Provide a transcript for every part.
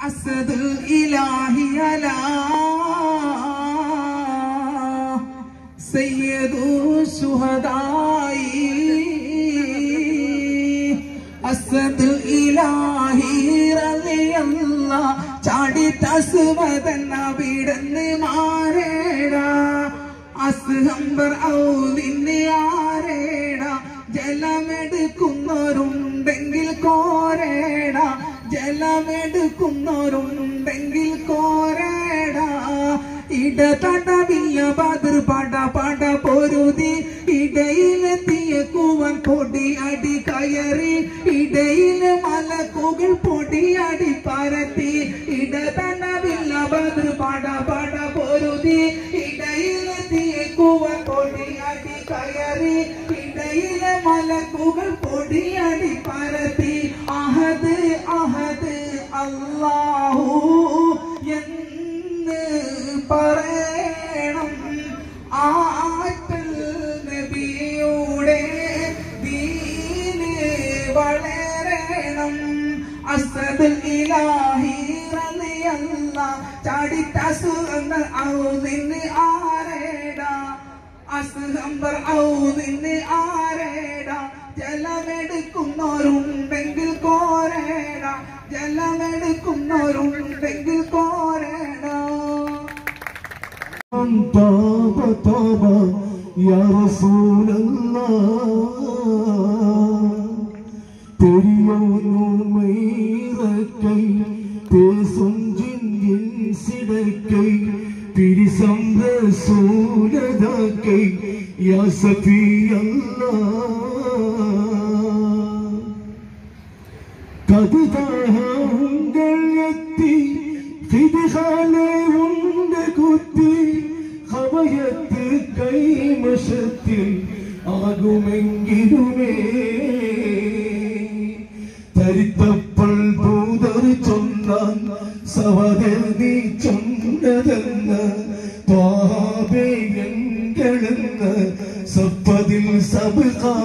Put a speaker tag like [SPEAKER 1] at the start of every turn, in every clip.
[SPEAKER 1] أسد الإله على سيد الشهداء أسد الإله رضي الله ചാടി തസുവതൻ അവിടുന്ന് മാറേട അസ്ഹംബർ ഔദിന് ആരേട ജലമെടുക്കുന്നവരുണ്ടെങ്കിൽ കോരേട ജലമെടുക്കുന്നവരുണ്ടെങ്കിൽ കോരേട ഇടതടവില്ല ബദർ പട പട പൊരുതി ഇടയിലെത്തിയ കൂവൻ പൊടി അടി കയറി ഇടയിലെ മലക്കുകൾ പൊടി അടി പരത്തി ഇടതടവില്ല ബദർ പട പട പൊരുതി ഇടയിലെത്തിയ കൂവൻ പൊടി അടി കയറി ഇടയിലെ മലക്കുകൾ പൊടി അടി പരത്തി അഹദ് അഹദ് അല്ലാഹു എന്ന് പറയണം ആറ്റൽ നബിയുടെ ദീന് വളരണം അസദുൽ ഇലാഹി റളിയല്ല ചാടിത്തസുന്ന ഔദിന് ആരേട അസ്ഹംബർ ഔദിന് ആരേട ജലമെടുക്കുന്നവരുണ്ടെങ്കിൽ കോരേട ജലമെടുക്കുന്നവരുണ്ടെങ്കിൽ കോരേട
[SPEAKER 2] طاب طاب يا رسول الله பெரியோனும் மயிரக்கை பேசும் ஜிங்கின் சிடக்கை பிரிசம் ரசூலதாக்கை யா சஃபி அல்லாஹ் கதுதாக உங்கள் எத்தி பிதிகாலே உண்டு குத்தி ஹவயத்து கைமஷத்தில் ஆகுமெங்கிடுமே தரித்தப்பள் பூதர் சொன்னான் சவதர் நீ சொன்னதென்ன பாபே எங்களென்ன சப்பதில் சபுகா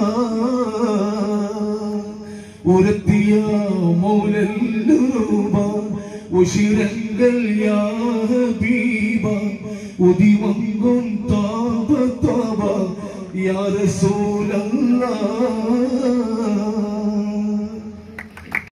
[SPEAKER 2] ഉരത്തിയ മൗലല്ലൂബ ഉഷിരങ്ങൾ യാ ഹബീബ ഉദിമങ്കും താപ താപ യാ റസൂലല്ലാഹ്